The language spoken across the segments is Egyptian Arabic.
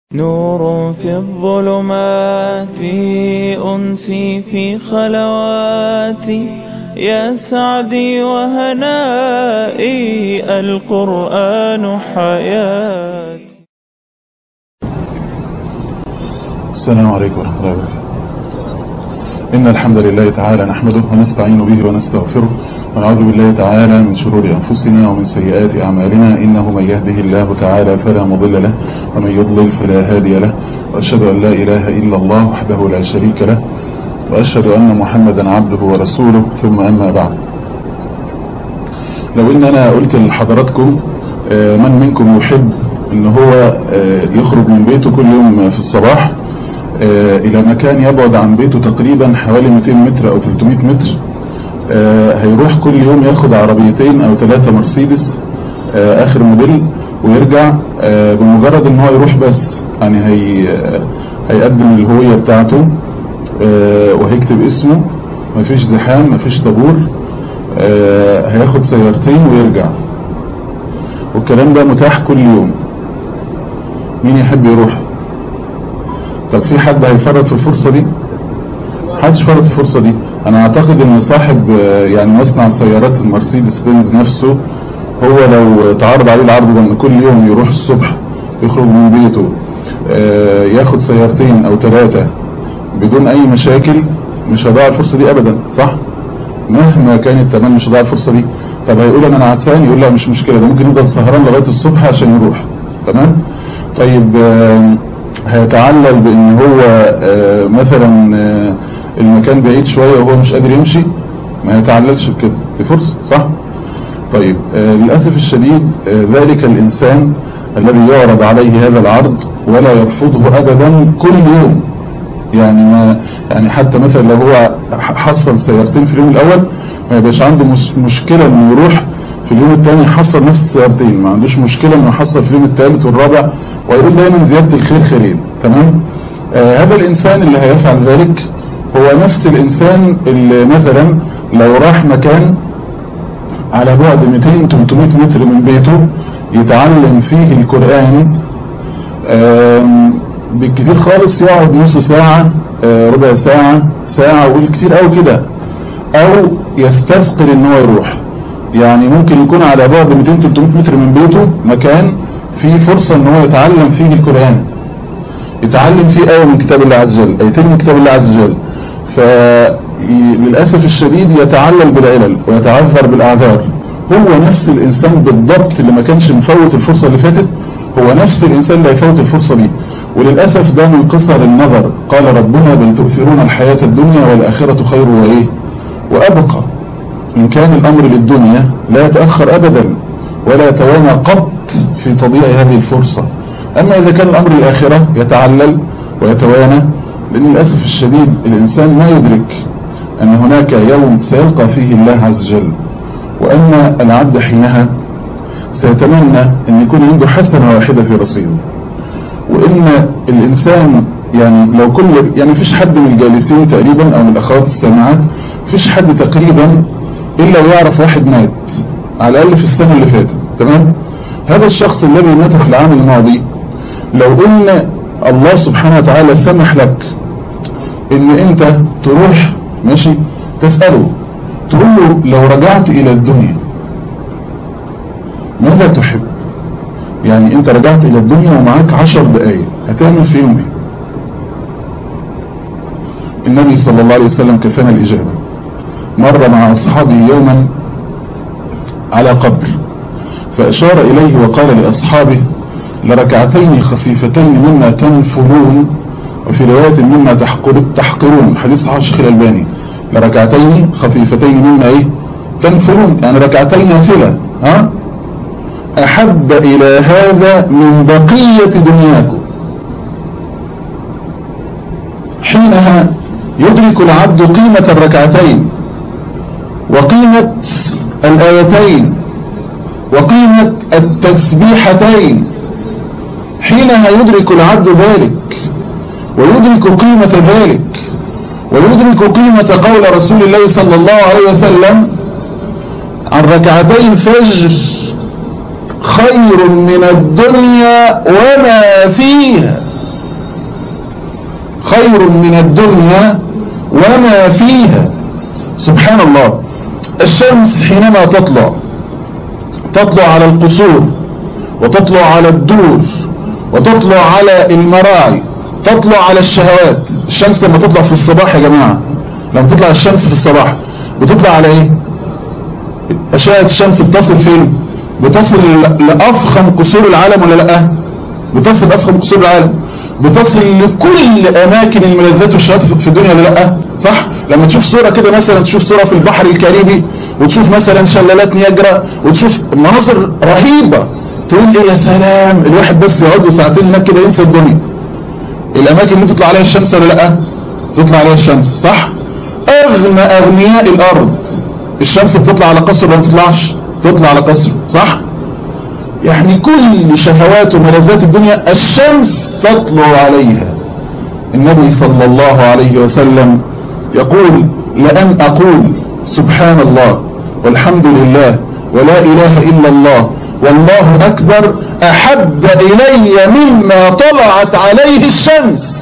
نور في الظلمات أنسي في خلواتي يا سعدي وهنائي القرآن حياتي السلام عليكم ورحمة الله وبركاته إن الحمد لله تعالى نحمده ونستعين به ونستغفره ونعوذ بالله تعالى من شرور أنفسنا ومن سيئات أعمالنا إنه من يهده الله تعالى فلا مضل له ومن يضلل فلا هادي له وأشهد أن لا إله إلا الله وحده لا شريك له وأشهد أن محمدا عبده ورسوله ثم أما بعد لو إن أنا قلت لحضراتكم من منكم يحب إن هو يخرج من بيته كل يوم في الصباح إلى مكان يبعد عن بيته تقريبا حوالي 200 متر أو 300 متر هيروح كل يوم ياخد عربيتين أو ثلاثة مرسيدس آخر موديل ويرجع بمجرد ان هو يروح بس يعني هي هيقدم الهوية بتاعته وهيكتب اسمه مفيش زحام مفيش طابور هياخد سيارتين ويرجع والكلام ده متاح كل يوم مين يحب يروح طب في حد هيفرط في الفرصة دي محدش فرط في الفرصة دي انا اعتقد ان صاحب يعني مصنع سيارات المرسيدس بنز نفسه هو لو تعرض عليه العرض ده ان كل يوم يروح الصبح يخرج من بيته ياخد سيارتين او ثلاثة بدون اي مشاكل مش هضاع الفرصة دي ابدا صح مهما كانت تمام مش هضاع الفرصة دي طب هيقول انا عسان يقول لا مش مشكلة ده ممكن يفضل سهران لغاية الصبح عشان يروح تمام طيب هيتعلل بان هو مثلا المكان بعيد شوية وهو مش قادر يمشي ما يتعللش بكده دي فرصة صح طيب للأسف الشديد ذلك الإنسان الذي يعرض عليه هذا العرض ولا يرفضه أبدا كل يوم يعني ما يعني حتى مثلا لو هو حصل سيارتين في اليوم الأول ما يبقاش عنده مشكلة انه يروح في اليوم الثاني يحصل نفس السيارتين ما عندوش مشكلة انه يحصل في اليوم الثالث والرابع ويقول دايما زيادة الخير خيرين تمام آه هذا الإنسان اللي هيفعل ذلك هو نفس الإنسان اللي مثلا لو راح مكان على بعد 200-300 متر من بيته يتعلم فيه القرآن بالكثير خالص يقعد نص ساعة ربع ساعة ساعة والكثير قوي كده او يستثقل ان هو يروح يعني ممكن يكون على بعد 200-300 متر من بيته مكان فيه فرصة ان هو يتعلم فيه القرآن يتعلم فيه آية من كتاب الله عز وجل آيتين من كتاب الله عز وجل فللأسف الشديد يتعلل بالعلل ويتعذر بالأعذار هو نفس الإنسان بالضبط اللي ما كانش مفوت الفرصة اللي فاتت هو نفس الإنسان اللي هيفوت الفرصة دي وللأسف ده من قصر النظر قال ربنا بل تؤثرون الحياة الدنيا والآخرة خير وإيه وأبقى إن كان الأمر للدنيا لا يتأخر أبدا ولا يتوانى قط في تضييع هذه الفرصة أما إذا كان الأمر للآخرة يتعلل ويتوانى لأن للأسف الشديد الإنسان ما يدرك أن هناك يوم سيلقى فيه الله عز وجل وأن العبد حينها سيتمنى أن يكون عنده حسنة واحدة في رصيده وإن الإنسان يعني لو كل يعني فيش حد من الجالسين تقريبا أو من الأخوات السامعات فيش حد تقريبا إلا ويعرف واحد مات على الأقل في السنة اللي فاتت تمام هذا الشخص الذي مات في العام الماضي لو إن الله سبحانه وتعالى سمح لك ان انت تروح ماشي تسأله تقول له لو رجعت الى الدنيا ماذا تحب يعني انت رجعت الى الدنيا ومعاك عشر دقايق هتعمل فيهم ايه النبي صلى الله عليه وسلم كفانا الاجابة مر مع اصحابه يوما على قبر فاشار اليه وقال لاصحابه لركعتين خفيفتين مما تنفرون وفي رواية مما تحقر تحقرون حديث صحيح الشيخ الألباني لركعتين خفيفتين مما ايه تنفرون يعني ركعتين نافلة ها أحب إلى هذا من بقية دنياكم حينها يدرك العبد قيمة الركعتين وقيمة الآيتين وقيمة التسبيحتين حينها يدرك العبد ذلك ويدرك قيمة ذلك ويدرك قيمة قول رسول الله صلى الله عليه وسلم عن ركعتي الفجر خير من الدنيا وما فيها خير من الدنيا وما فيها سبحان الله الشمس حينما تطلع تطلع على القصور وتطلع على الدور وتطلع على المراعي تطلع على الشهوات الشمس لما تطلع في الصباح يا جماعة لما تطلع الشمس في الصباح بتطلع على ايه أشعة الشمس بتصل فين بتصل لأفخم قصور العالم ولا لا بتصل لأفخم قصور العالم بتصل لكل أماكن الملذات والشهوات في الدنيا ولا لا صح لما تشوف صورة كده مثلا تشوف صورة في البحر الكاريبي وتشوف مثلا شلالات نياجرا وتشوف مناظر رهيبة تقول ايه يا سلام الواحد بس يقعد له ساعتين هناك كده ينسى الدنيا الاماكن اللي تطلع عليها الشمس ولا لا تطلع عليها الشمس صح اغنى اغنياء الارض الشمس بتطلع على قصر ولا ما بتطلعش تطلع على قصر صح يعني كل شهوات وملذات الدنيا الشمس تطلع عليها النبي صلى الله عليه وسلم يقول لأن أقول سبحان الله والحمد لله ولا إله إلا الله والله أكبر أحب إلي مما طلعت عليه الشمس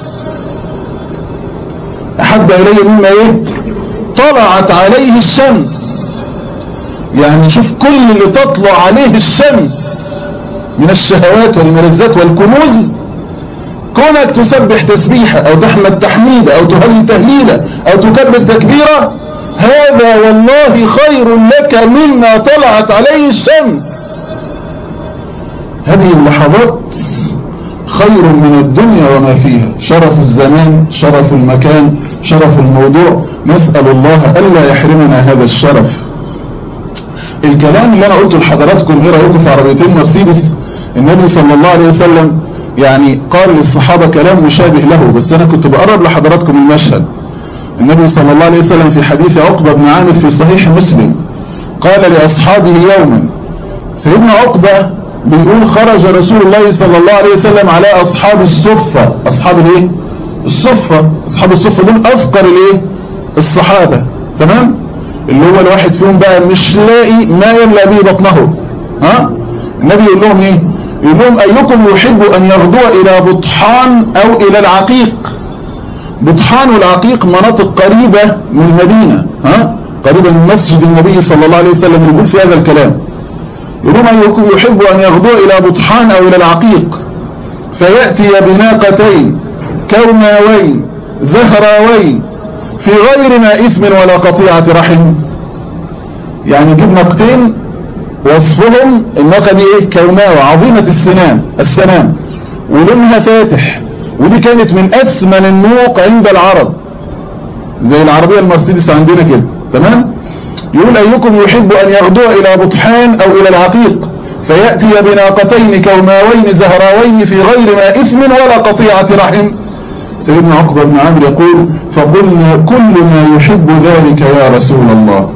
أحب إلي مما إيه طلعت عليه الشمس يعني شوف كل اللي تطلع عليه الشمس من الشهوات والملذات والكنوز كونك تسبح تسبيحة أو تحمد تحميدة أو تهلل تهليلة أو تكبر تكبيرة هذا والله خير لك مما طلعت عليه الشمس هذه اللحظات خير من الدنيا وما فيها شرف الزمان شرف المكان شرف الموضوع نسأل الله ألا يحرمنا هذا الشرف الكلام اللي أنا قلته لحضراتكم ايه رأيكم في عربيتين مرسيدس النبي صلى الله عليه وسلم يعني قال للصحابة كلام مشابه له بس أنا كنت بقرب لحضراتكم المشهد النبي صلى الله عليه وسلم في حديث عقبة بن عامر في صحيح مسلم قال لأصحابه يوما سيدنا عقبة بيقول خرج رسول الله صلى الله عليه وسلم على أصحاب الصفة أصحاب الايه الصفة أصحاب الصفة دول أفقر الايه الصحابة تمام اللي هو الواحد فيهم بقى مش لاقي ما يملأ به بطنه ها النبي يقول لهم ايه يقول لهم أيكم يحب أن يغدو إلى بطحان أو إلى العقيق بطحان والعقيق مناطق قريبة من المدينة ها قريبة من مسجد النبي صلى الله عليه وسلم يقول في هذا الكلام يقول لهم أيكم يحب أن يغدو إلى بطحان أو إلى العقيق فيأتي بناقتين كوماوين زهراوين في غير ما إثم ولا قطيعة رحم يعني يجيب ناقتين وصفهم الناقة دي ايه كوماوة عظيمة السنام السنام ولونها فاتح ودي كانت من أثمن النوق عند العرب زي العربية المرسيدس عندنا كده تمام يقول أيكم يحب أن يغدو إلى بطحان أو إلى العقيق فيأتي بناقتين كوماوين زهراوين في غير ما إثم ولا قطيعة رحم سيدنا عقبة بن عامر يقول فقلنا كل ما يحب ذلك يا رسول الله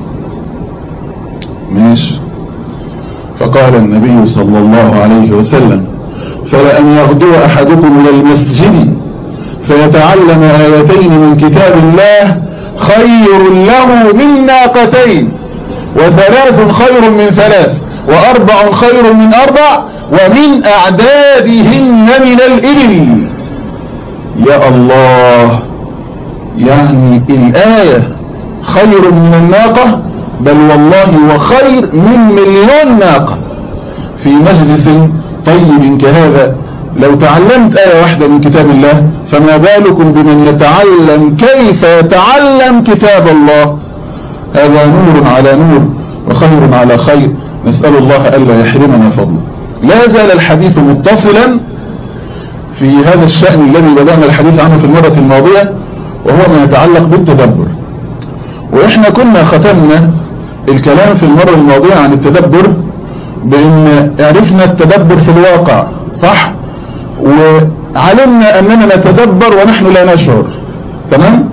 ماشي فقال النبي صلى الله عليه وسلم فلأن يغدو أحدكم إلى المسجد فيتعلم آيتين من كتاب الله خير له من ناقتين وثلاث خير من ثلاث وأربع خير من أربع ومن أعدادهن من الإبل يا الله يعني الآية خير من الناقة بل والله وخير من مليون ناقة في مجلس طيب كهذا لو تعلمت آية واحدة من كتاب الله فما بالكم بمن يتعلم كيف يتعلم كتاب الله هذا نور على نور وخير على خير نسأل الله ألا يحرمنا فضله لا زال الحديث متصلا في هذا الشأن الذي بدأنا الحديث عنه في المرة الماضية وهو ما يتعلق بالتدبر وإحنا كنا ختمنا الكلام في المرة الماضية عن التدبر بأن عرفنا التدبر في الواقع صح وعلمنا أننا نتدبر ونحن لا نشعر تمام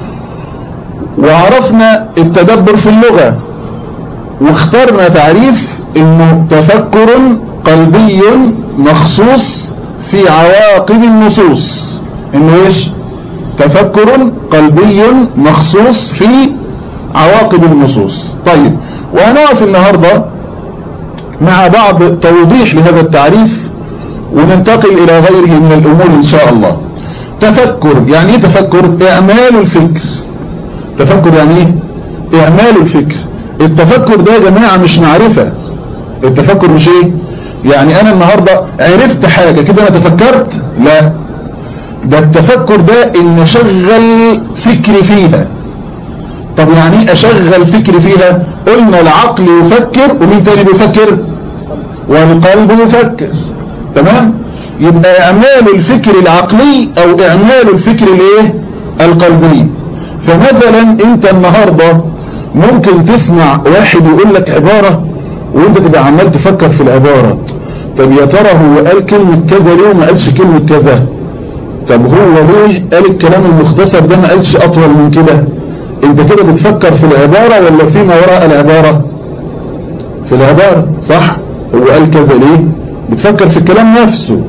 وعرفنا التدبر في اللغة واخترنا تعريف انه تفكر قلبي مخصوص في عواقب النصوص انه ايش تفكر قلبي مخصوص في عواقب النصوص طيب وهنقف النهاردة مع بعض توضيح لهذا التعريف وننتقل الى غيره من الامور ان شاء الله تفكر يعني ايه تفكر اعمال الفكر تفكر يعني ايه اعمال الفكر التفكر ده يا جماعة مش معرفة التفكر مش ايه يعني انا النهاردة عرفت حاجة كده انا تفكرت لا ده التفكر ده ان اشغل فكري فيها طب يعني ايه اشغل فكري فيها قلنا العقل يفكر ومين تاني بيفكر والقلب يفكر تمام يبقى اعمال الفكر العقلي او اعمال الفكر الايه القلبي فمثلا انت النهاردة ممكن تسمع واحد يقول لك عبارة وانت تبقى عمال تفكر في العبارة طب يا ترى هو قال كلمة كذا ليه وما قالش كلمة كذا طب هو ليه قال الكلام المختصر ده ما قالش اطول من كده انت كده بتفكر في العبارة ولا فيما وراء العبارة في العبارة صح هو قال كذا ليه بتفكر في الكلام نفسه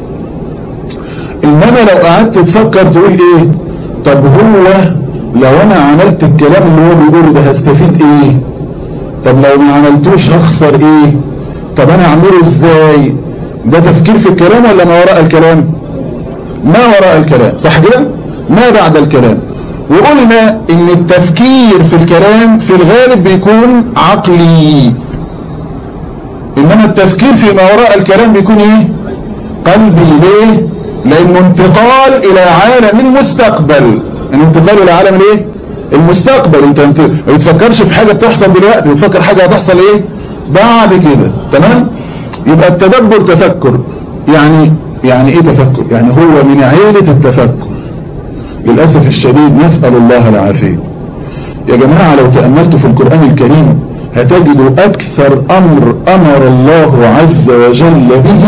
انما لو قعدت تفكر تقول ايه طب هو لو انا عملت الكلام اللي هو بيقوله ده هستفيد ايه طب لو ما عملتوش هخسر ايه طب انا اعمله ازاي ده تفكير في الكلام ولا ما وراء الكلام ما وراء الكلام صح كده ما بعد الكلام وقلنا ان التفكير في الكلام في الغالب بيكون عقلي انما التفكير فيما وراء الكلام بيكون ايه قلبي ليه لانه انتقال الى عالم المستقبل الانتقال الى عالم الايه المستقبل انت انت ما بتفكرش في حاجة بتحصل دلوقتي بتفكر حاجة هتحصل ايه بعد كده تمام يبقى التدبر تفكر يعني يعني ايه تفكر يعني هو من عيلة التفكر للأسف الشديد نسأل الله العافية يا جماعة لو تأملتوا في القرآن الكريم هتجدوا أكثر أمر أمر الله عز وجل به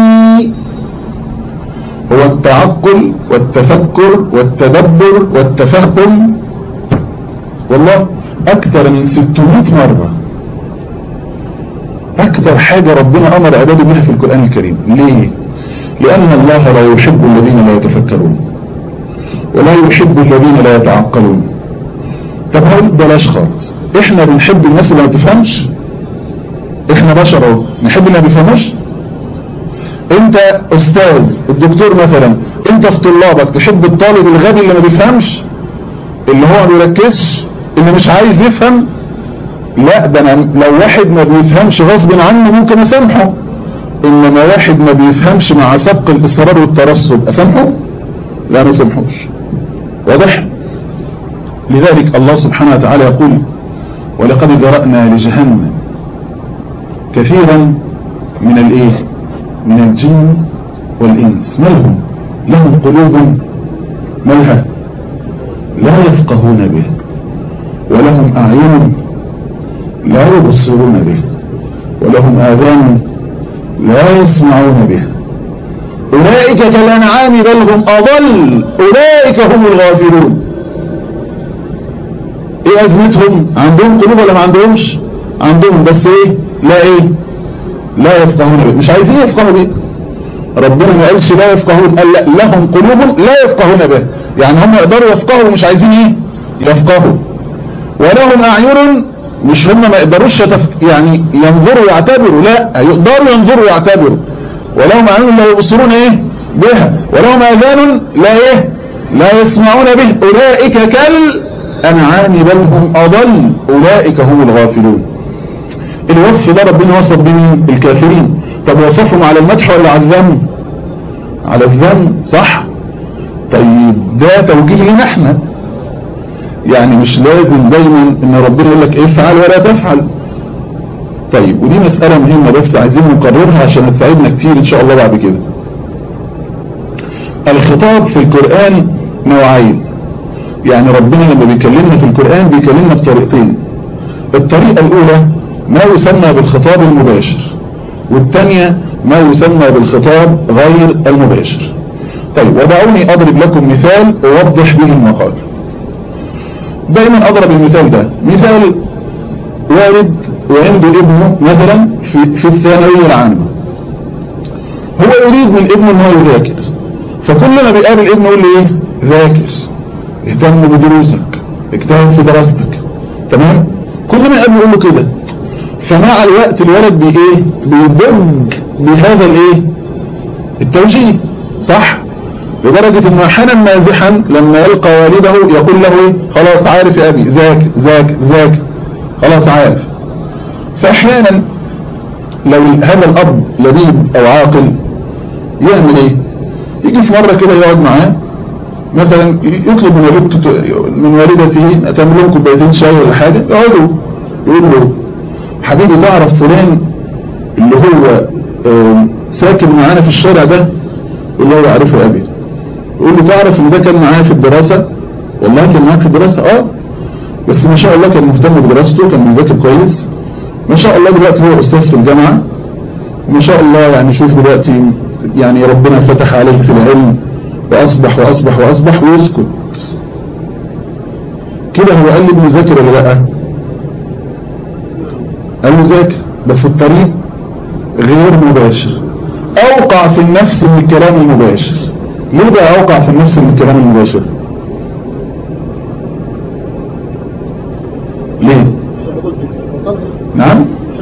هو التعقل والتفكر والتدبر والتفهم والله أكثر من 600 مرة أكثر حاجة ربنا أمر عباده بها في القرآن الكريم ليه؟ لأن الله لا يحب الذين لا يتفكرون ولا يحب الذين لا يتعقلون طب هل بلاش خالص احنا بنحب الناس اللي ما تفهمش احنا بشر اهو نحب اللي ما بيفهموش انت استاذ الدكتور مثلا انت في طلابك تحب الطالب الغبي اللي ما بيفهمش اللي هو ما بيركزش اللي مش عايز يفهم لا ده انا لو واحد ما بيفهمش غصب عنه ممكن اسامحه انما واحد ما بيفهمش مع سبق الاصرار والترصد اسامحه لا ما اسامحوش واضح لذلك الله سبحانه وتعالى يقول ولقد ذرأنا لجهنم كثيرا من الايه من الجن والإنس ما لهم لهم قلوب ملها لا يفقهون به ولهم أعين لا يبصرون به ولهم آذان لا يسمعون به أولئك كالأنعام بل هم أضل أولئك هم الغافلون ايه أزمتهم عندهم قلوب ولا ما عندهمش عندهم بس ايه لا ايه لا يفقهون به مش عايزين يفقهوا به ربنا ما قالش لا يفقهون قال لا لهم قلوب لا يفقهون به يعني هم يقدروا يفقهوا ومش عايزين ايه يفقهوا ولهم اعين مش هم ما يقدروش يتف... يعني ينظروا يعتبروا لا يقدروا ينظروا يعتبروا ولهم اعين لا يبصرون ايه بها ولهم اذان لا ايه لا يسمعون به اولئك كالانعام بل هم اضل اولئك هم الغافلون الوصف ده ربنا وصف به الكافرين طب وصفهم على المدح ولا على الذم على الذم صح طيب ده توجيه لنا احنا يعني مش لازم دايما ان ربنا يقول لك افعل ولا تفعل طيب ودي مسألة مهمة بس عايزين نقررها عشان هتساعدنا كتير ان شاء الله بعد كده الخطاب في القرآن نوعين يعني ربنا لما بيكلمنا في القرآن بيكلمنا بطريقتين الطريقة الأولى ما يسمى بالخطاب المباشر والثانية ما يسمى بالخطاب غير المباشر طيب ودعوني أضرب لكم مثال أوضح به المقال دايما أضرب المثال ده مثال والد وعنده ابنه مثلا في, في الثانوية العامة هو يريد من ابنه ان هو يذاكر فكل ما بيقابل ابنه يقول له ايه ذاكر اهتم بدروسك اجتهد في دراستك تمام كل ما يقابل يقول له كده فمع الوقت الولد بي ايه بيضج بهذا الايه التوجيه صح لدرجة انه احيانا مازحا لما يلقى والده يقول له ايه خلاص عارف يا ابي ذاك ذاك ذاك خلاص عارف فاحيانا لو هذا الاب لبيب او عاقل يعمل ايه يجي في مرة كده يقعد معاه مثلا يطلب من والدته من والدته تعمل لهم كوبايتين شاي ولا حاجة يقعدوا يقول له حبيبي تعرف فلان اللي هو ساكن معانا في الشارع ده يقول له يعرفه ابي يقول له تعرف ان ده كان معايا في الدراسة والله كان معاك في الدراسة اه بس ما شاء الله كان مهتم بدراسته كان بيذاكر كويس ما شاء الله دلوقتي هو استاذ في الجامعة ما شاء الله يعني شوف دلوقتي يعني ربنا فتح عليه في العلم وأصبح وأصبح وأصبح ويسكت كده هو قال لي ابني ذاكر ولا لا قال له ذاكر بس الطريق غير مباشر أوقع في النفس من الكلام المباشر ليه بقى أوقع في النفس من الكلام المباشر ليه نعم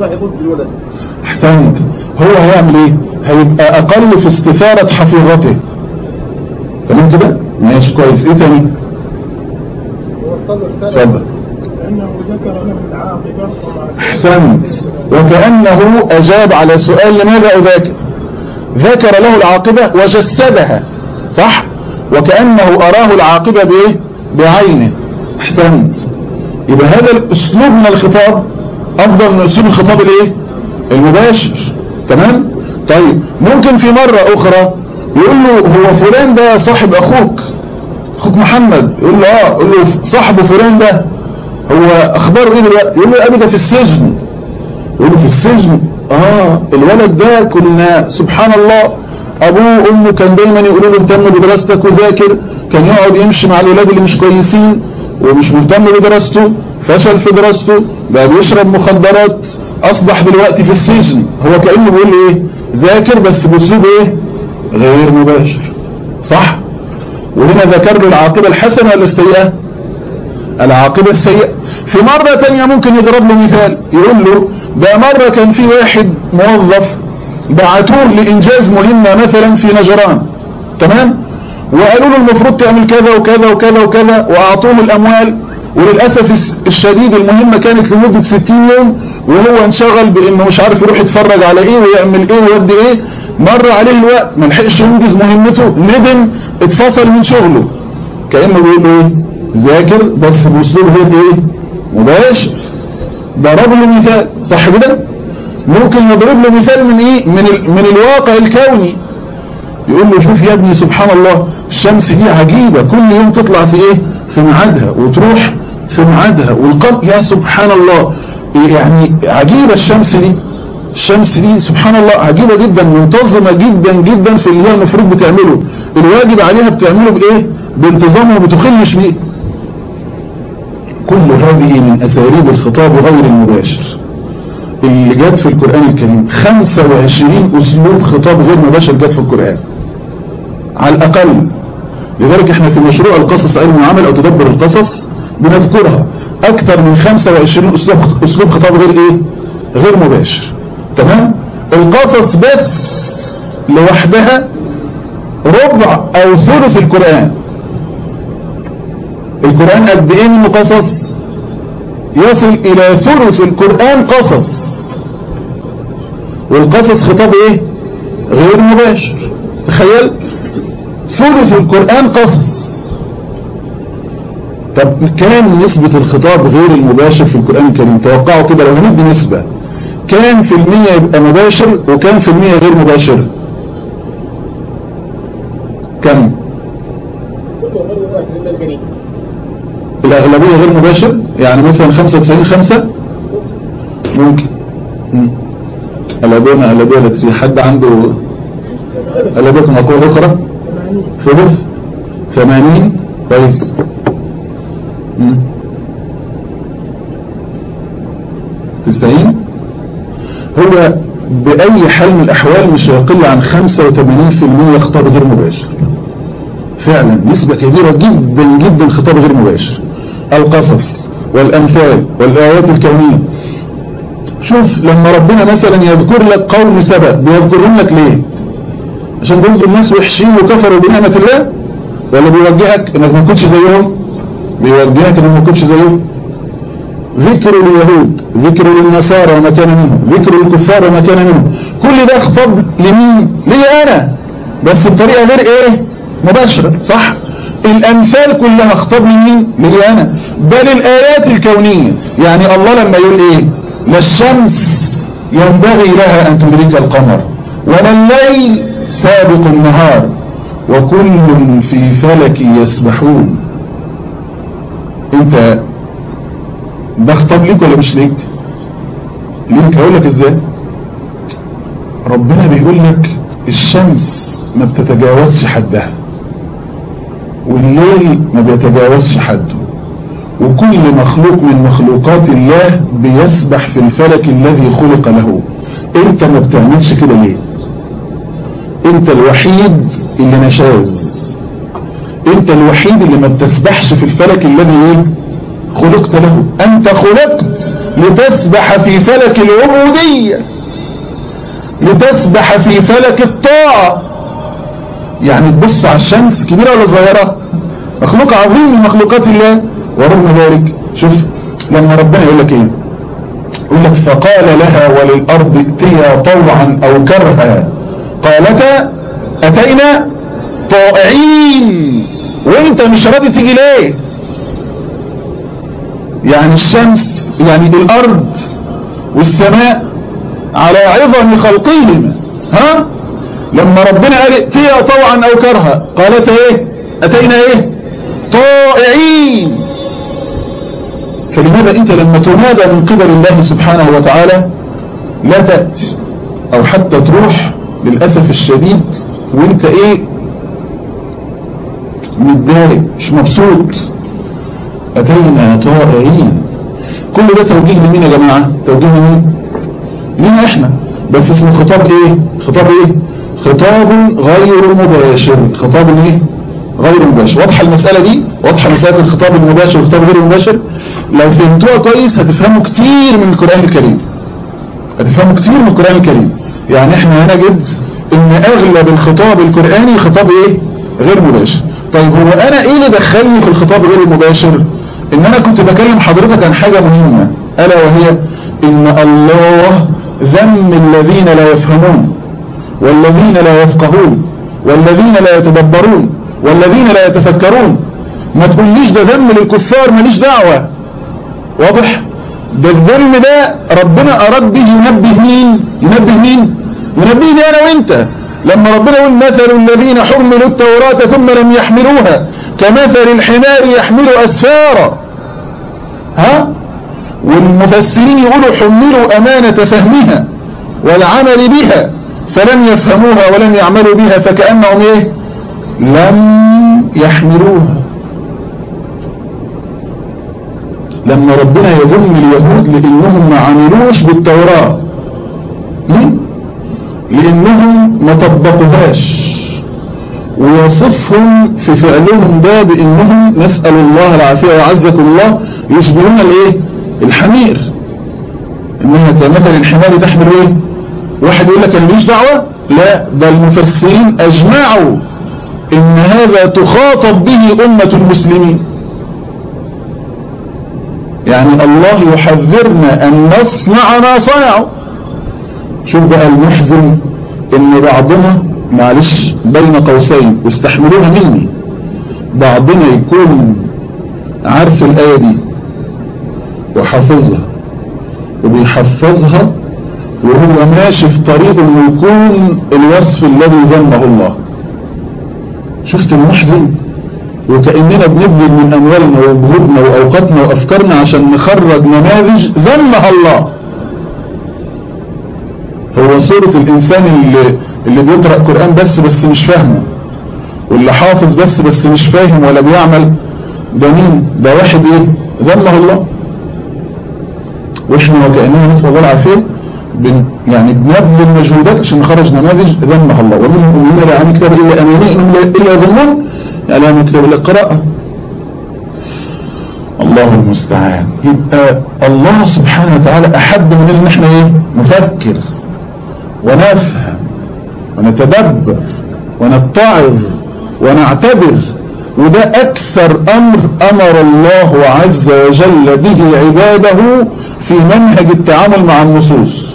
احسنت هو هيعمل ايه هيبقى اقل في استثارة حفيظته تمام كده ماشي كويس ايه تاني اتفضل احسنت وكأنه اجاب على سؤال لماذا اذاكر ذكر له العاقبة وجسدها صح وكأنه اراه العاقبة بايه بعينه احسنت يبقى هذا الاسلوب من الخطاب افضل من اسلوب الخطاب الايه المباشر تمام طيب ممكن في مرة اخرى يقول له هو فلان ده صاحب اخوك اخوك محمد يقول له اه يقول له صاحبه فلان ده هو اخباره ايه دلوقتي يقول له ابي ده في السجن يقول له في السجن اه الولد ده كنا سبحان الله ابوه وامه كان دايما يقولوا له اهتم بدراستك وذاكر كان يقعد يمشي مع الولاد اللي مش كويسين ومش مهتم بدراسته فشل في دراسته بقى بيشرب مخدرات اصبح دلوقتي في السجن هو كأنه بيقول ايه ذاكر بس باسلوب ايه غير مباشر صح وهنا ذكر له العاقبة الحسنة ولا السيئة العاقبة السيئة في مرة تانية ممكن يضرب له مثال يقول له ده مرة كان في واحد موظف بعتوه لإنجاز مهمة مثلا في نجران تمام وقالوا له المفروض تعمل كذا وكذا وكذا وكذا وأعطوه الأموال وللأسف الشديد المهمة كانت لمدة 60 يوم وهو انشغل بانه مش عارف يروح يتفرج على ايه ويعمل ايه ويودي ايه مر عليه الوقت ما لحقش ينجز مهمته ندم اتفصل من شغله كأنه بيقول ايه ذاكر بس باسلوب هيك ايه مباشر ضرب له مثال صح كده ممكن يضرب له مثال من ايه من, ال... من الواقع الكوني يقول له شوف يا ابني سبحان الله الشمس دي عجيبة كل يوم تطلع في ايه في ميعادها وتروح في ميعادها والقمر يا سبحان الله يعني عجيبة الشمس دي الشمس دي سبحان الله عجيبة جدا منتظمة جدا جدا في اللي هي المفروض بتعمله الواجب عليها بتعمله بايه بانتظام وبتخلش بيه كل هذه من اساليب الخطاب غير المباشر اللي جت في القرآن الكريم 25 اسلوب خطاب غير مباشر جت في القرآن على الاقل لذلك احنا في مشروع القصص علم وعمل او تدبر القصص بنذكرها اكثر من 25 اسلوب اسلوب خطاب غير ايه غير مباشر تمام القصص بس لوحدها ربع او ثلث القرآن القرآن قد ايه من قصص يصل الى ثلث القرآن قصص والقصص خطاب ايه غير مباشر تخيل ثلث القرآن قصص طب كام نسبة الخطاب غير المباشر في القرآن الكريم توقعوا كده لو هندي نسبة كام في المية يبقى مباشر وكام في المية غير مباشر كم الأغلبية غير مباشر يعني مثلا 95 خمسة ممكن ألابينا ألابينا في حد عنده ألابيكم أقول أخرى ثلث 80 كويس تسعين هو بأي حال من الأحوال مش يقل عن 85% خطاب غير مباشر فعلا نسبة كبيرة جدا جدا خطاب غير مباشر القصص والأمثال والآيات الكونية شوف لما ربنا مثلا يذكر لك قوم سبأ بيذكرهم لك ليه عشان تقول الناس وحشين وكفروا بنعمة الله ولا بيوجهك انك ما تكونش زيهم بيوجهك انك ما تكونش زيهم ذكر اليهود ذكر للنصارى وما كان منهم ذكر الكفار وما كان منهم كل ده خطاب لمين لي انا بس بطريقة غير ايه مباشرة صح الامثال كلها خطاب لمين لي انا بل الايات الكونية يعني الله لما يقول ايه لا الشمس ينبغي لها ان تدرك القمر ولا الليل سابق النهار وكل في فلك يسبحون انت ده خطاب ليك ولا مش ليك ليك هقول لك ازاي ربنا بيقول لك الشمس ما بتتجاوزش حدها والليل ما بيتجاوزش حده وكل مخلوق من مخلوقات الله بيسبح في الفلك الذي خلق له انت ما بتعملش كده ليه انت الوحيد اللي نشاز انت الوحيد اللي ما بتسبحش في الفلك الذي ايه خلقت له انت خلقت لتسبح في فلك العبودية لتسبح في فلك الطاعة يعني تبص على الشمس كبيرة ولا صغيرة مخلوق عظيم من مخلوقات الله ورغم ذلك شوف لما ربنا يقول لك ايه يقول لك فقال لها وللأرض ائتيا طوعا أو كرها قالتا أتينا طائعين وانت مش راضي تيجي ليه يعني الشمس يعني الأرض والسماء على عظم خلقهما ها لما ربنا قال ائتيا طوعا أو كرها قالتا ايه أتينا ايه طائعين فلماذا انت لما تنادى من قبل الله سبحانه وتعالى لا تأتي او حتى تروح للأسف الشديد وانت ايه متضايق مش مبسوط اتينا طائعين كل ده توجيه لمين يا جماعة توجيه لمين لينا احنا بس اسمه خطاب ايه خطاب ايه خطاب غير مباشر خطاب ايه غير مباشر واضحة المسألة دي واضحة مسألة الخطاب المباشر والخطاب غير المباشر لو فهمتوها كويس هتفهموا كتير من القرآن الكريم هتفهموا كتير من القرآن الكريم يعني احنا هنجد ان اغلب الخطاب القرآني خطاب ايه غير مباشر طيب هو انا ايه اللي دخلني في الخطاب غير المباشر ان انا كنت بكلم حضرتك عن حاجة مهمة الا وهي ان الله ذم الذين لا يفهمون والذين لا يفقهون والذين لا يتدبرون والذين لا يتفكرون ما تقوليش ده ذم للكفار ماليش دعوة واضح ده الذم ده ربنا أراد به ينبه مين ينبه مين ينبهني أنا وإنت لما ربنا يقول مثل الذين حملوا التوراة ثم لم يحملوها كمثل الحمار يحمل أسفارا ها والمفسرين يقولوا حملوا أمانة فهمها والعمل بها فلم يفهموها ولم يعملوا بها فكأنهم ايه لم يحملوها لما ربنا يذم اليهود لانهم ما عملوش بالتوراة ليه؟ لانهم ما طبقوهاش ويصفهم في فعلهم ده بانهم نسأل الله العافية وعزكم الله يشبهون الايه الحمير انها كمثل الحمار تحمل ايه واحد يقول لك انا ماليش دعوة لا ده المفسرين اجمعوا ان هذا تخاطب به امة المسلمين يعني الله يحذرنا ان نصنع ما صنعوا شوف بقى المحزن ان بعضنا معلش بين قوسين واستحملوها مني بعضنا يكون عارف الآية دي وحافظها وبيحفظها وهو ماشي في طريق انه يكون الوصف الذي ذمه الله شفت المحزن وكأننا بنبذل من أموالنا وجهودنا وأوقاتنا وأفكارنا عشان نخرج نماذج ذمها الله هو صورة الإنسان اللي, اللي بيقرأ قرآن بس بس مش فاهمه واللي حافظ بس بس مش فاهم ولا بيعمل ده مين ده واحد ايه ذمه الله واحنا وكأننا نسأل الله العافية بن يعني بنبذل مجهودات عشان نخرج نماذج ذمها الله ومنهم الذين لا يعلم كتاب إلا أماني إنهم إلا يظنون يعلم كتاب إلا القراءة الله المستعان يبقى الله سبحانه وتعالى أحب من ان احنا ايه نفكر ونفهم ونتدبر ونتعظ ونعتبر وده أكثر أمر أمر الله عز وجل به عباده في منهج التعامل مع النصوص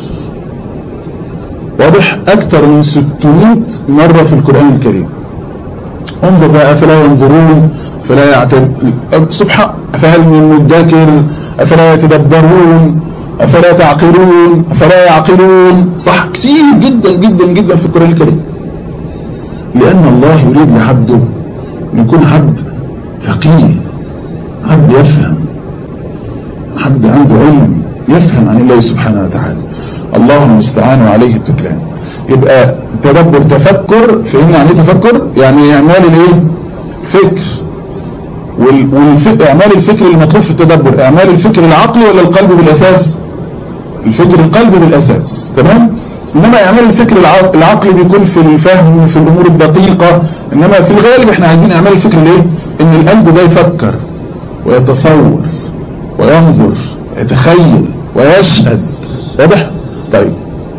واضح أكثر من 600 مرة في القرآن الكريم انظر بقى أفلا ينظرون فلا يعتبر سبحان فهل من مدكر أفلا يتدبرون أفلا تعقلون أفلا يعقلون صح كتير جدا جدا جدا في القرآن الكريم لأن الله يريد لعبده أن يكون عبد فقيه عبد يفهم عبد عنده علم يفهم عن الله سبحانه وتعالى الله المستعان وعليه التكلان يبقى تدبر تفكر فهمنا يعني ايه تفكر يعني اعمال الايه فكر والفكر اعمال الفكر المطلوب في التدبر اعمال الفكر العقلي ولا القلب بالاساس الفكر القلب بالاساس تمام انما اعمال الفكر العقلي بيكون في الفهم في الامور الدقيقة انما في الغالب احنا عايزين اعمال الفكر ليه ان القلب ده يفكر ويتصور وينظر ويتخيل ويشهد واضح طيب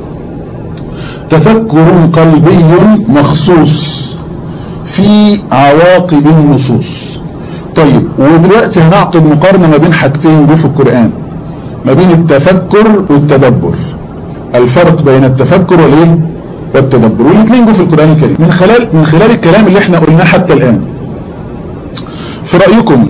تفكر قلبي مخصوص في عواقب النصوص طيب ودلوقتي هنعقد مقارنة ما بين حاجتين دول في القرآن ما بين التفكر والتدبر الفرق بين التفكر والايه والتدبر والاثنين جو في القرآن الكريم من خلال من خلال الكلام اللي احنا قلناه حتى الآن في رأيكم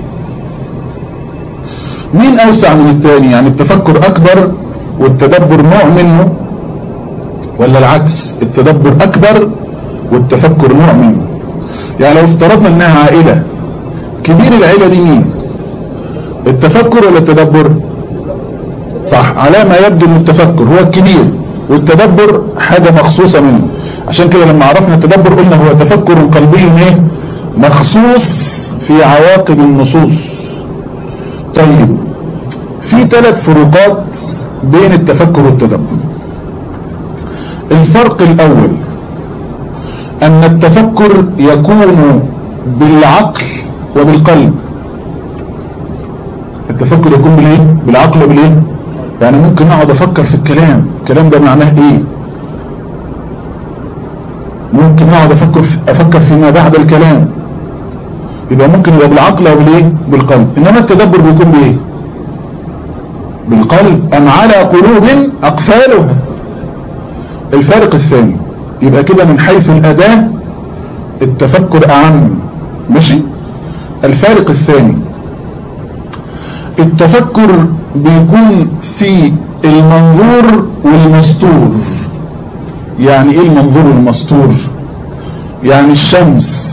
مين أوسع من الثاني يعني التفكر أكبر والتدبر نوع منه ولا العكس التدبر أكبر والتفكر نوع منه يعني لو افترضنا انها عائلة كبير العيلة دي مين التفكر ولا التدبر صح على ما يبدو ان التفكر هو الكبير والتدبر حاجة مخصوصة منه عشان كده لما عرفنا التدبر قلنا هو تفكر قلبي ايه مخصوص في عواقب النصوص طيب في ثلاث فروقات بين التفكر والتدبر الفرق الاول ان التفكر يكون بالعقل وبالقلب التفكر يكون بالايه بالعقل وبالايه يعني ممكن اقعد افكر في الكلام الكلام ده معناه ايه ممكن اقعد افكر في افكر فيما بعد الكلام يبقى ممكن يبقى بالعقل او بالايه بالقلب انما التدبر بيكون بايه بالقلب ام على قلوب اقفالها الفارق الثاني يبقى كده من حيث الاداة التفكر اعم ماشي الفارق الثاني التفكر بيكون في المنظور والمستور يعني ايه المنظور والمستور يعني الشمس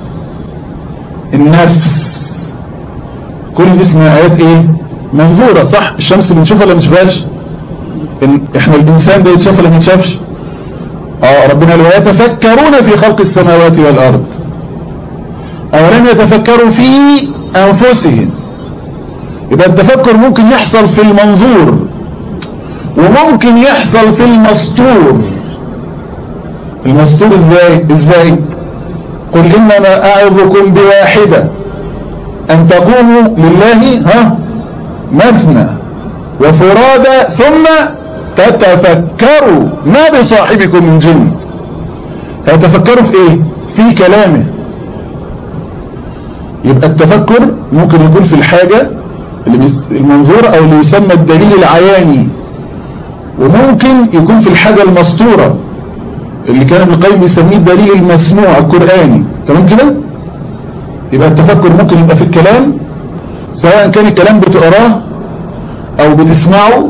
النفس كل دي اسمها ايات ايه منظورة صح الشمس بنشوفها ولا مشوفهاش إن احنا الانسان ده يتشاف ولا ما يتشافش اه ربنا قال ويتفكرون في خلق السماوات والارض اولم يتفكروا في انفسهم يبقى التفكر ممكن يحصل في المنظور وممكن يحصل في المستور المستور ازاي ازاي قل انما اعظكم بواحدة ان تقوموا لله ها مثنى وفرادى ثم تتفكروا ما بصاحبكم من جن هتفكروا في ايه في كلامه يبقى التفكر ممكن يكون في الحاجة المنظور او اللي يسمى الدليل العياني وممكن يكون في الحاجة المسطورة اللي كان ابن القيم بيسميه الدليل المسموع القرآني تمام كده يبقى التفكر ممكن يبقى في الكلام سواء كان الكلام بتقراه او بتسمعه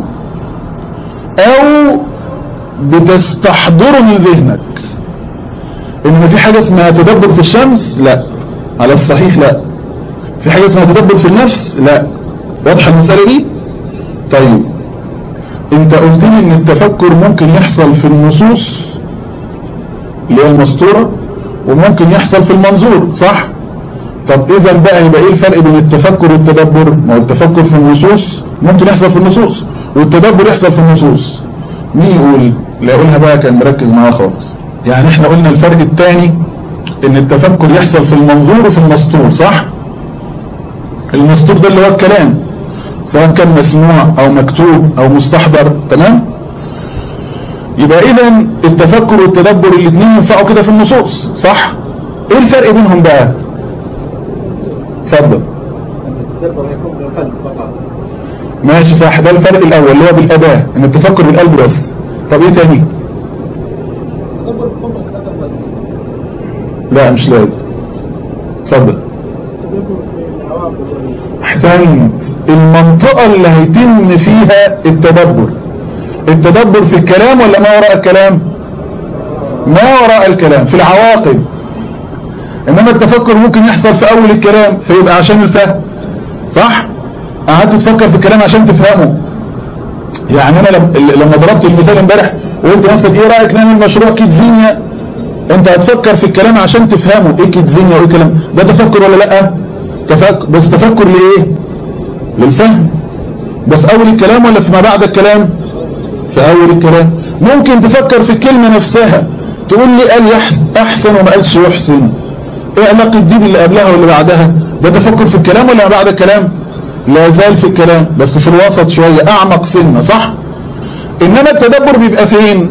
او بتستحضره من ذهنك انما في حاجة اسمها تدبر في الشمس لا على الصحيح لا في حاجة اسمها تدبر في النفس لا واضحة المسألة دي طيب انت قلت لي ان التفكر ممكن يحصل في النصوص اللي هي المسطورة وممكن يحصل في المنظور صح طب اذا بقى يبقى ايه الفرق بين التفكر والتدبر ما هو التفكر في النصوص ممكن يحصل في النصوص والتدبر يحصل في النصوص مين يقول لا يقولها بقى كان مركز معاه خالص يعني احنا قلنا الفرق الثاني ان التفكر يحصل في المنظور وفي المسطور صح المسطور ده اللي هو الكلام سواء كان مسموع او مكتوب او مستحضر تمام يبقى اذا التفكر والتدبر الاثنين ينفعوا كده في النصوص صح ايه الفرق بينهم بقى اتفضل التدبر يكون بالقلب فقط ماشي صح ده الفرق الاول اللي هو بالاداة ان التفكر بالقلب بس طب ايه تاني التدبر يكون بالقلب لا مش لازم اتفضل التدبر في العواقب احسنت المنطقة اللي هيتم فيها التدبر التدبر في الكلام ولا ما وراء الكلام ما وراء الكلام في العواقب انما التفكر ممكن يحصل في اول الكلام فيبقى عشان الفهم صح قعدت تفكر في الكلام عشان تفهمه يعني انا لم- لما ضربت المثال امبارح وقلت مثلا ايه رايك نعمل مشروع كيتزينيا انت هتفكر في الكلام عشان تفهمه ايه كيتزينيا وايه كلام ده تفكر ولا لا تفكر بس تفكر لايه للفهم ده في اول الكلام ولا في ما بعد الكلام في اول الكلام ممكن تفكر في الكلمة نفسها تقول لي قال يحس- احسن وما قالش يحسن ايه علاقة دي باللي قبلها واللي بعدها ده تفكر في الكلام ولا ما بعد الكلام لا زال في الكلام بس في الوسط شوية اعمق سنة صح انما التدبر بيبقى فين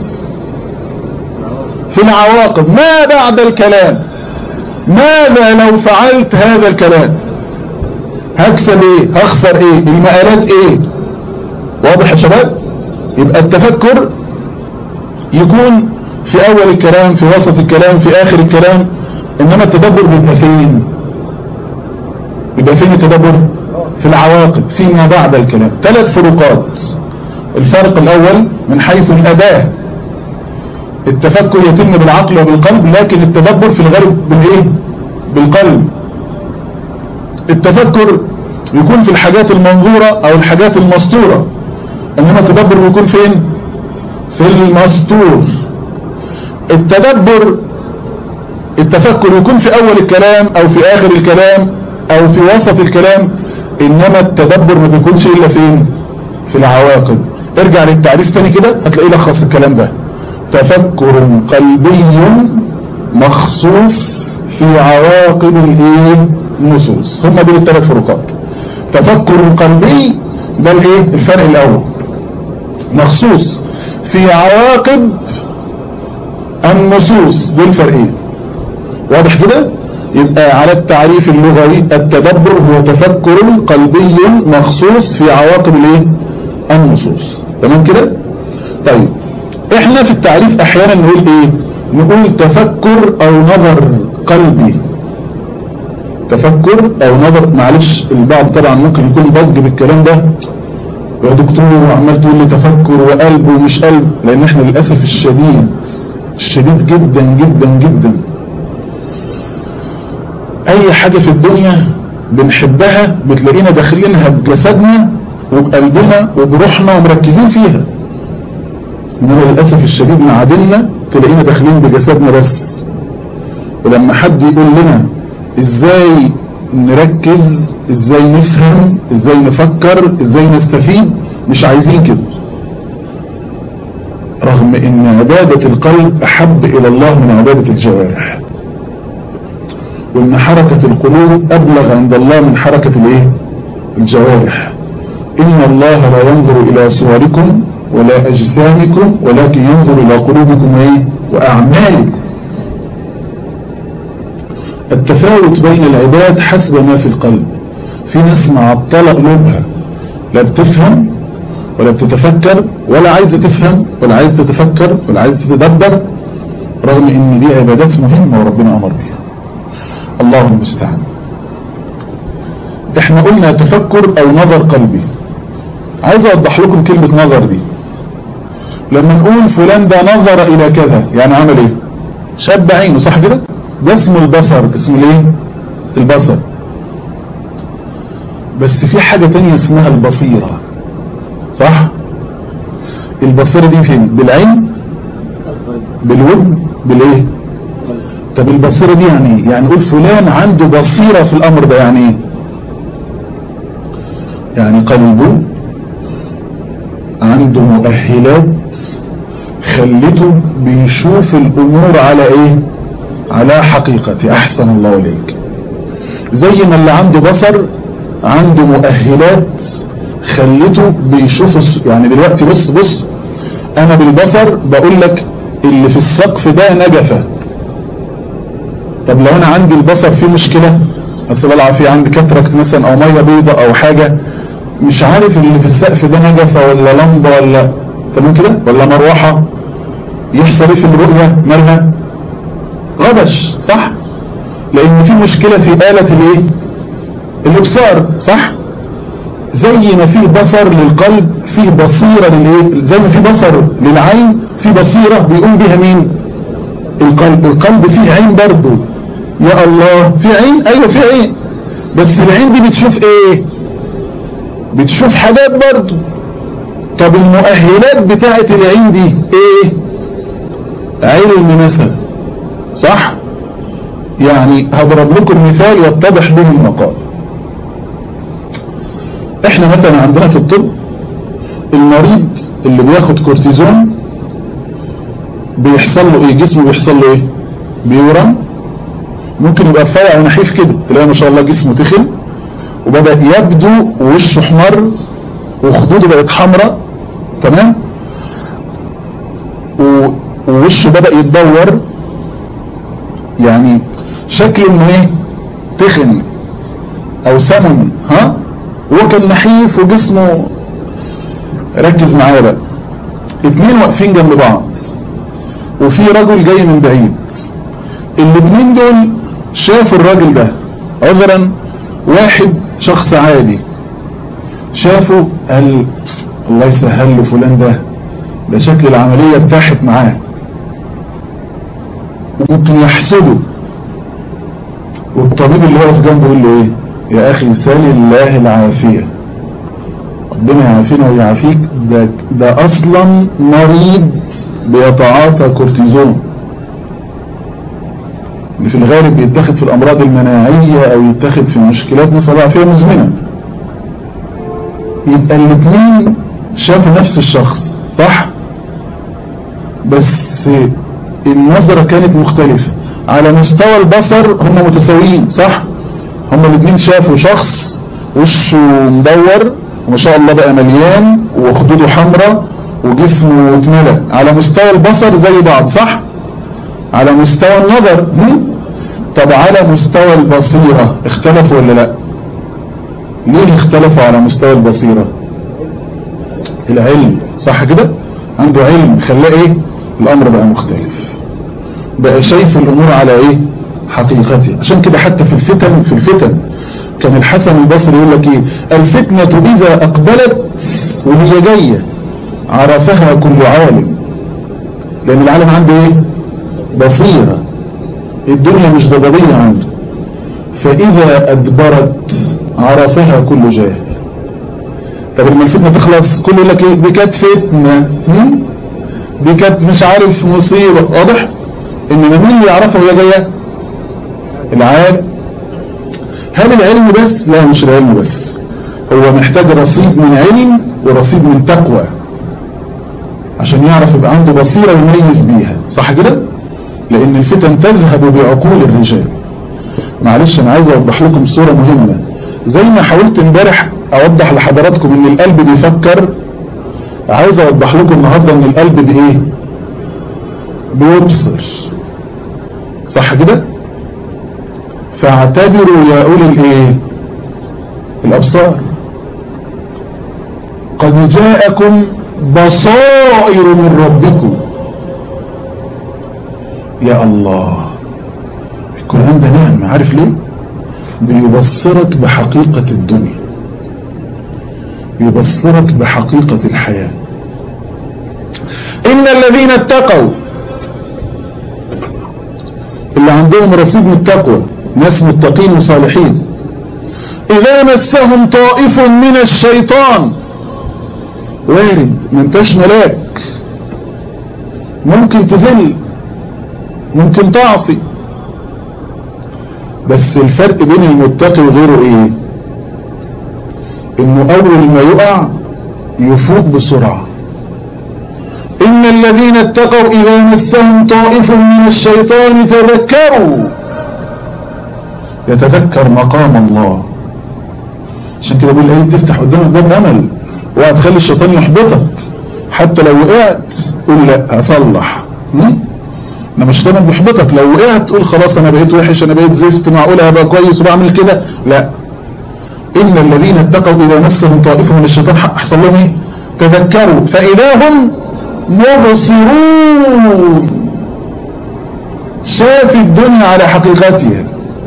في العواقب ما بعد الكلام ماذا لو فعلت هذا الكلام هكسب ايه هخسر ايه المآلات ايه واضح يا شباب يبقى التفكر يكون في اول الكلام في وسط الكلام في اخر الكلام انما التدبر بيبقى فين يبقى فين التدبر في العواقب فيما بعد الكلام ثلاث فروقات الفرق الاول من حيث الاداه التفكر يتم بالعقل وبالقلب لكن التدبر في الغالب بالايه بالقلب التفكر يكون في الحاجات المنظورة او الحاجات المسطورة انما التدبر بيكون فين في المسطور التدبر التفكر يكون في اول الكلام او في اخر الكلام او في وسط الكلام انما التدبر ما بيكونش الا فين في العواقب ارجع للتعريف تاني كده هتلاقيه لخص الكلام ده تفكر قلبي مخصوص في عواقب الايه النصوص هم دول الثلاث فروقات تفكر قلبي ده الايه الفرق الاول مخصوص في عواقب النصوص دول الفرقين واضح كده يبقى على التعريف اللغوي التدبر هو تفكر قلبي مخصوص في عواقب الايه النصوص تمام كده طيب احنا في التعريف احيانا نقول ايه نقول تفكر او نظر قلبي تفكر او نظر معلش البعض طبعا ممكن يكون ضج بالكلام ده يا دكتور عمال تقول لي تفكر وقلب ومش قلب لان احنا للاسف الشديد الشديد جدا جدا جدا اي حاجة في الدنيا بنحبها بتلاقينا داخلينها بجسدنا وبقلبنا وبروحنا ومركزين فيها انما للأسف الشديد معادلنا تلاقينا داخلين بجسدنا بس ولما حد يقول لنا ازاي نركز ازاي نفهم ازاي نفكر ازاي نستفيد مش عايزين كده رغم ان عبادة القلب احب الى الله من عبادة الجوارح وان حركة القلوب ابلغ عند الله من حركة الايه الجوارح ان الله لا ينظر الى صوركم ولا اجسامكم ولكن ينظر الى قلوبكم ايه واعمالكم التفاوت بين العباد حسب ما في القلب في ناس معطلة قلوبها لا بتفهم ولا بتتفكر ولا عايزة تفهم ولا عايزة تتفكر ولا عايزة تتدبر رغم ان دي عبادات مهمة وربنا امر بها الله المستعان احنا قلنا تفكر او نظر قلبي عايز اوضح لكم كلمة نظر دي لما نقول فلان ده نظر الى كذا يعني عمل ايه شاب عينه صح كده ده اسمه البصر اسمه الايه البصر بس في حاجة تانية اسمها البصيرة صح البصيرة دي فين بالعين بالودن بالايه طب البصيرة دي يعني ايه يعني نقول فلان عنده بصيرة في الامر ده يعني ايه يعني قلبه عنده مؤهلات خلته بيشوف الامور على ايه على حقيقة احسن الله اليك زي ما اللي عنده بصر عنده مؤهلات خلته بيشوف الس- يعني دلوقتي بص بص انا بالبصر بقول لك اللي في السقف ده نجفة طب لو انا عندي البصر فيه مشكلة نسأل الله العافية عندي كاتراكت مثلا او مية بيضة او حاجة مش عارف اللي في السقف ده نجفة ولا لمبة ولا تمام كده ولا مروحة يحصل ايه في الرؤية مالها غبش صح لان في مشكلة في آلة الايه الابصار صح زي ما فيه بصر للقلب فيه بصيرة للايه زي ما فيه بصر للعين فيه بصيرة بيقوم بها مين القلب القلب فيه عين برضه يا الله في عين ايوه في عين بس العين دي بتشوف ايه بتشوف حاجات برضه طب المؤهلات بتاعت العين دي ايه علم مثلا صح يعني هضرب لكم مثال يتضح به المقال احنا مثلا عندنا في الطب المريض اللي بياخد كورتيزون بيحصل له ايه جسمه بيحصل له ايه بيورم ممكن يبقى رفيع ونحيف كده تلاقي ما شاء الله جسمه تخن وبدأ يبدو ووشه احمر وخدوده بقت حمراء تمام ووشه بدأ يتدور يعني شكله انه ايه تخن او سمن ها هو كان نحيف وجسمه ركز معايا بقى اتنين واقفين جنب بعض وفي رجل جاي من بعيد الاتنين دول شافوا الراجل ده عذرا واحد شخص عادي شافوا قال الله يسهل له فلان ده ده شكل العملية ارتاحت معاه وممكن يحسده والطبيب اللي واقف جنبه يقول له ايه يا اخي سال الله العافية ربنا يعافينا ويعافيك ده, ده اصلا مريض بيتعاطى كورتيزون اللي في الغالب بيتاخد في الامراض المناعية او يتاخد في مشكلات نسأل الله فيها مزمنة يبقى الاثنين شافوا نفس الشخص صح بس النظرة كانت مختلفة على مستوى البصر هم متساويين صح هم الاثنين شافوا شخص وشه مدور وما شاء الله بقى مليان وخدوده حمراء وجسمه اتملى على مستوى البصر زي بعض صح على مستوى النظر طب على مستوى البصيرة اختلفوا ولا لا ليه اختلفوا على مستوى البصيرة العلم صح كده عنده علم خلاه ايه الامر بقى مختلف بقى شايف الامور على ايه حقيقتها عشان كده حتى في الفتن في الفتن كان الحسن البصري يقول لك ايه الفتنة اذا اقبلت وهي جاية عرفها كل عالم لان العالم عنده ايه بصيرة الدنيا مش ضبابية عنده فاذا ادبرت عرفها كل جاهل طب لما الفتنة تخلص كله يقول لك ايه دي كانت فتنة دي كانت مش عارف مصيبة واضح انما مين اللي يعرفها وهي جاية العالم هل العلم بس لا مش العلم بس هو محتاج رصيد من علم ورصيد من تقوى عشان يعرف يبقى عنده بصيرة يميز بيها صح كده لان الفتن تذهب بعقول الرجال معلش انا عايز اوضح لكم صورة مهمة زي ما حاولت امبارح اوضح لحضراتكم ان القلب بيفكر عايز اوضح لكم النهاردة ان القلب بايه بيبصر صح كده فاعتبروا يا اولي الايه الابصار قد جاءكم بصائر من ربكم يا الله القرآن ده نعم عارف ليه بيبصرك بحقيقة الدنيا يبصرك بحقيقة الحياة إن الذين اتقوا اللي عندهم رصيد من التقوى ناس متقين وصالحين إذا مسهم طائف من الشيطان وارد ما انتش ملاك ممكن تذل ممكن تعصي بس الفرق بين المتقي وغيره ايه انه اول ما يقع يفوق بسرعة ان الذين اتقوا اذا مسهم طائف من الشيطان تذكروا يتذكر مقام الله عشان كده بيقول ايه تفتح قدامك باب امل وهتخلي الشيطان يحبطك حتى لو وقعت قول لا هصلح م? انا مش طبعا بيحبطك لو وقعت تقول خلاص انا بقيت وحش انا بقيت زفت معقولة هبقى كويس وبعمل كده لا ان الذين اتقوا اذا مسهم طائف من الشيطان حصل لهم ايه تذكروا فاذا هم مبصرون شاف الدنيا على حقيقتها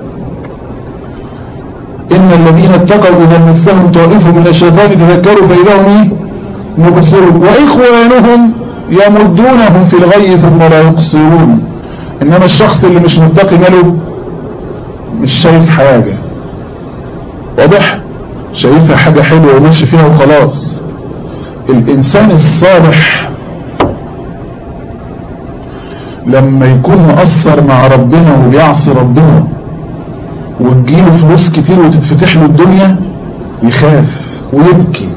إن الذين اتقوا إذا مسهم طائف من الشيطان تذكروا فإذا هم إيه؟ مبصرون وإخوانهم يمدونهم في الغي ثم لا يقصرون إنما الشخص اللي مش متقي ماله مش شايف حاجة واضح شايفها حاجة حلوة وماشي فيها وخلاص الإنسان الصالح لما يكون مقصر مع ربنا ويعصي ربنا وتجيله فلوس كتير وتتفتح له الدنيا يخاف ويبكي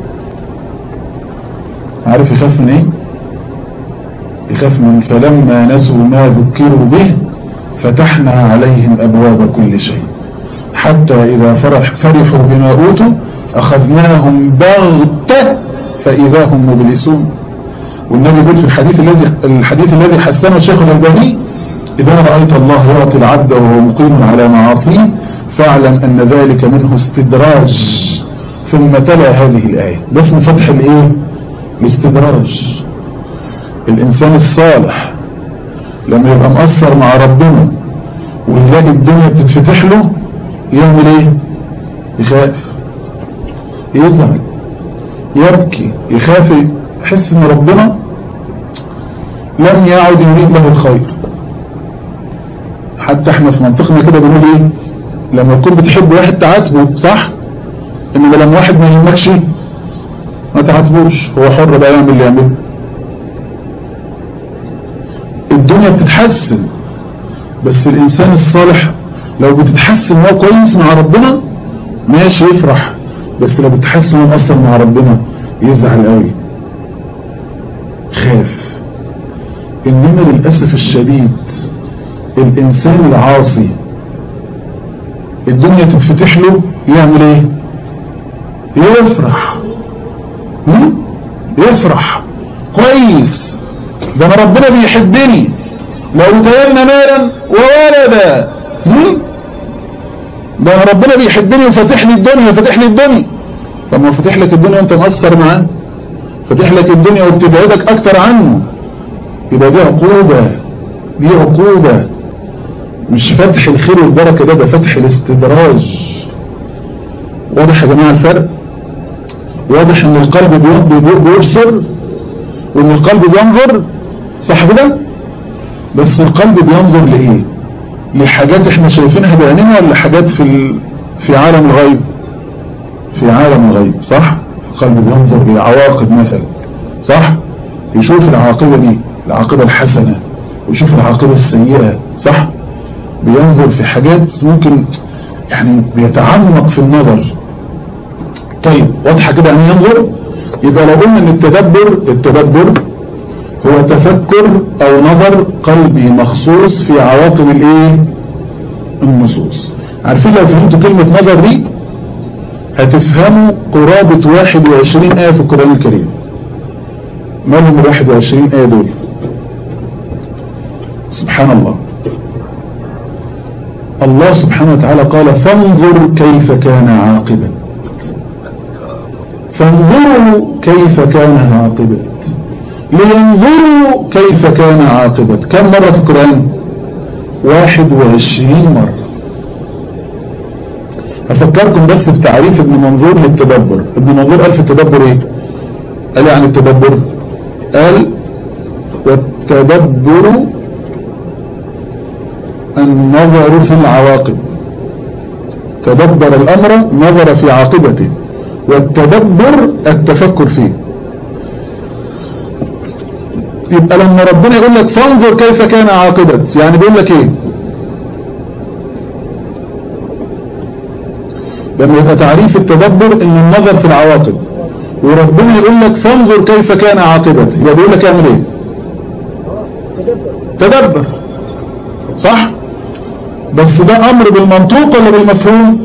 عارف يخاف من ايه يخاف من فلما نسوا ما ذكروا به فتحنا عليهم ابواب كل شيء حتى اذا فرح فرحوا بما اوتوا اخذناهم بغتة فاذا هم مبلسون والنبي يقول في الحديث الذي الحديث الذي حسنه الشيخ الألباني إذا رأيت الله يعطي العبد وهو مقيم على معاصيه فاعلم أن ذلك منه استدراج ثم تلا هذه الآية ده اسم فتح الإيه الاستدراج الإنسان الصالح لما يبقى مقصر مع ربنا ويلاقي الدنيا بتتفتح له يعمل ايه يخاف يزعل يبكي يخاف يحس ان ربنا لم يعد يريد له الخير حتى احنا في منطقنا كده بنقول ايه لما تكون بتحب واحد تعاتبه صح انما لما واحد ما يهمكش ما تعاتبوش هو حر بقى يعمل اللي يعمله الدنيا بتتحسن بس الانسان الصالح لو بتتحسن وهو كويس مع ربنا ماشي يفرح بس لو بتحسن وهو مقصر مع ربنا يزعل قوي خاف انما للأسف الشديد الانسان العاصي الدنيا تتفتح له يعمل ايه يفرح هم؟ يفرح كويس ده انا ربنا بيحبني لو تيرنا نارا وولدا هم؟ ده انا ربنا بيحبني وفتح لي الدنيا وفتح لي الدنيا طب ما فتح لك الدنيا وانت مقصر معاه فتح لك الدنيا وبتبعدك اكتر عنه يبقى دي عقوبة دي عقوبة مش فتح الخير والبركة ده ده فتح الاستدراج واضح يا جماعة الفرق واضح ان القلب بيبصر وان القلب بينظر صح كده بس القلب بينظر لايه لحاجات احنا شايفينها بعيننا ولا حاجات في ال... في عالم الغيب في عالم الغيب صح القلب بينظر لعواقب مثلا صح يشوف العاقبة دي العاقبة الحسنة ويشوف العاقبة السيئة صح بينظر في حاجات ممكن يعني بيتعمق في النظر طيب واضحة كده يعني ينظر يبقى لو قلنا ان التدبر التدبر هو تفكر او نظر قلبي مخصوص في عواقب الايه النصوص عارفين لو فهمتوا كلمة نظر دي هتفهموا قرابة 21 آية في القرآن الكريم ما هم 21 آية دول سبحان الله الله سبحانه وتعالى قال فانظر كيف كان عاقبة فانظروا كيف كان عاقبة لينظروا كيف كان عاقبة كم مرة في القرآن 21 مرة أفكركم بس بتعريف ابن منظور للتدبر ابن منظور قال في التدبر ايه قال يعني التدبر قال والتدبر النظر في العواقب تدبر الأمر نظر في عاقبته والتدبر التفكر فيه يبقى لما ربنا يقول لك فانظر كيف كان عاقبة يعني بيقول لك ايه لما يبقى تعريف التدبر ان النظر في العواقب وربنا يقول لك فانظر كيف كان عاقبة يبقى بيقول لك اعمل ايه تدبر صح بس ده امر بالمنطوق ولا بالمفهوم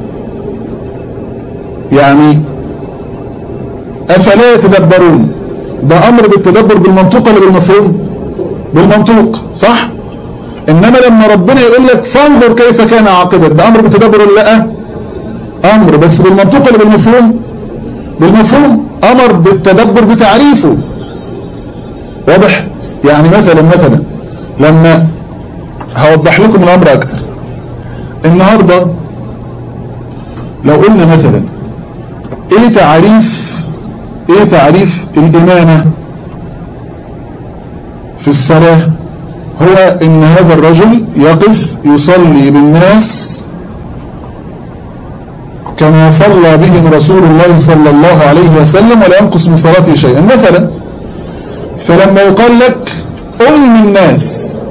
يعني افلا يتدبرون ده امر بالتدبر بالمنطوق ولا بالمفهوم بالمنطوق صح انما لما ربنا يقول لك فانظر كيف كان عاقبة ده امر بالتدبر ولا لا امر بس بالمنطوق ولا بالمفهوم بالمفهوم امر بالتدبر بتعريفه واضح يعني مثلا مثلا لما هوضح لكم الامر اكتر النهاردة لو قلنا مثلا ايه تعريف ايه تعريف الامامة في الصلاة هو ان هذا الرجل يقف يصلي بالناس كما صلى بهم رسول الله صلى الله عليه وسلم ولا ينقص من صلاته شيئا مثلا فلما يقال لك أم الناس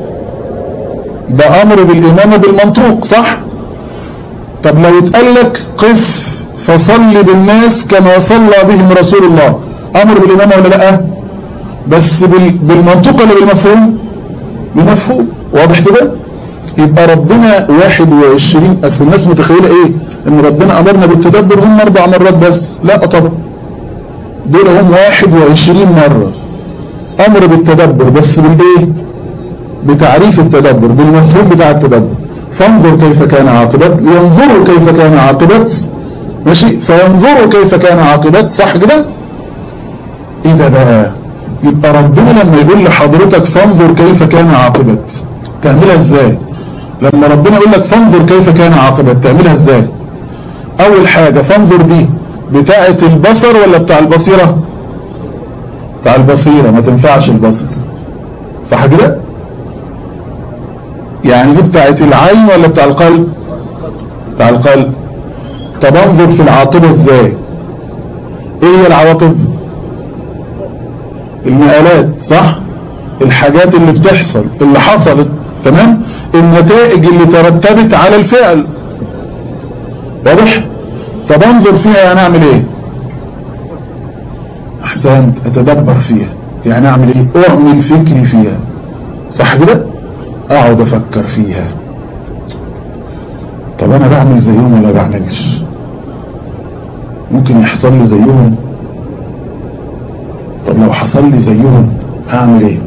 ده أمر بالإمامة بالمنطوق صح طب لو يتقال لك قف فصل بالناس كما صلى بهم رسول الله أمر بالإمامة ولا لا بس بالمنطوق ولا بالمفهوم بمفهوم واضح كده يبقى ربنا 21 أصل الناس متخيلة ايه ان ربنا امرنا بالتدبر هم اربع مرات بس لا طبعا دول هم 21 مرة امر بالتدبر بس بالايه بتعريف التدبر بالمفهوم بتاع التدبر فانظر كيف كان عاقبة ينظروا كيف كان عاقبة ماشي فينظروا كيف كان عاقبة صح كده ايه ده بقى يبقى ربنا لما يقول لحضرتك فانظر كيف كان عاقبة تعملها ازاي لما ربنا يقول لك فانظر كيف كان عاقبة تعملها ازاي اول حاجة فانظر دي بتاعة البصر ولا بتاع البصيرة بتاع البصيرة ما تنفعش البصر صح كده يعني دي بتاعة العين ولا بتاع القلب بتاع القلب طب انظر في العاطبة ازاي ايه هي العواطب المقالات صح الحاجات اللي بتحصل اللي حصلت تمام النتائج اللي ترتبت على الفعل واضح طب انظر فيها يعني اعمل ايه احسنت اتدبر فيها يعني اعمل ايه اعمل فكري فيها صح كده اقعد افكر فيها طب انا بعمل زيهم ولا بعملش ممكن يحصل لي زيهم طب لو حصل لي زيهم هعمل ايه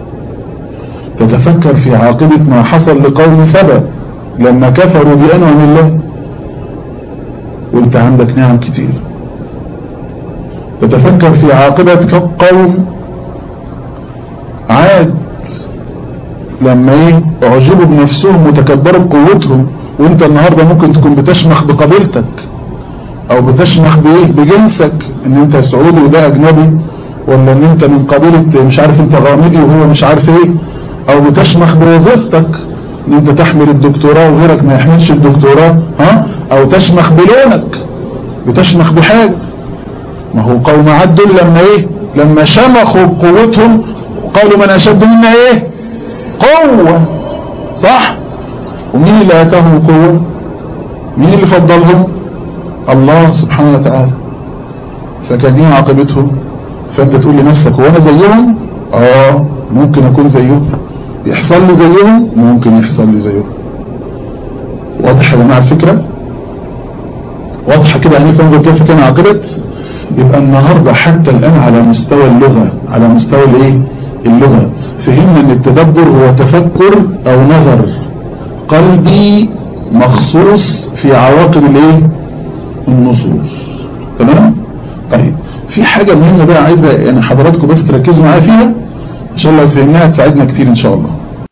تتفكر في عاقبة ما حصل لقوم سبأ لما كفروا بأنعم الله وانت عندك نعم كتير تتفكر في عاقبة قوم عاد لما ايه اعجبوا بنفسهم وتكبروا بقوتهم وانت النهاردة ممكن تكون بتشمخ بقبيلتك او بتشمخ بايه بجنسك ان انت سعودي وده اجنبي ولا ان انت من قبيلة مش عارف انت غامدي وهو مش عارف ايه او بتشمخ بوظيفتك ان انت تحمل الدكتوراه وغيرك ما يحملش الدكتوراه ها او تشمخ بلونك بتشمخ بحاجة ما هو قوم عاد دول لما ايه لما شمخوا بقوتهم قالوا من اشد منا ايه قوة صح ومين اللي اتاهم القوة مين اللي فضلهم الله سبحانه وتعالى فكان ايه عاقبتهم فانت تقول لنفسك هو انا زيهم اه ممكن اكون زيهم يحصل لي زيهم ممكن يحصل لي زيهم واضح يا جماعه الفكره واضحه كده يعني فانظر كيف كان عاقبه يبقى النهارده حتى الان على مستوى اللغه على مستوى الايه اللغه فهمنا ان التدبر هو تفكر او نظر قلبي مخصوص في عواقب الايه النصوص تمام طيب في حاجة مهمة بقى عايزة يعني حضراتكم بس تركزوا معايا فيها عشان لو فهمناها تساعدنا كتير ان شاء الله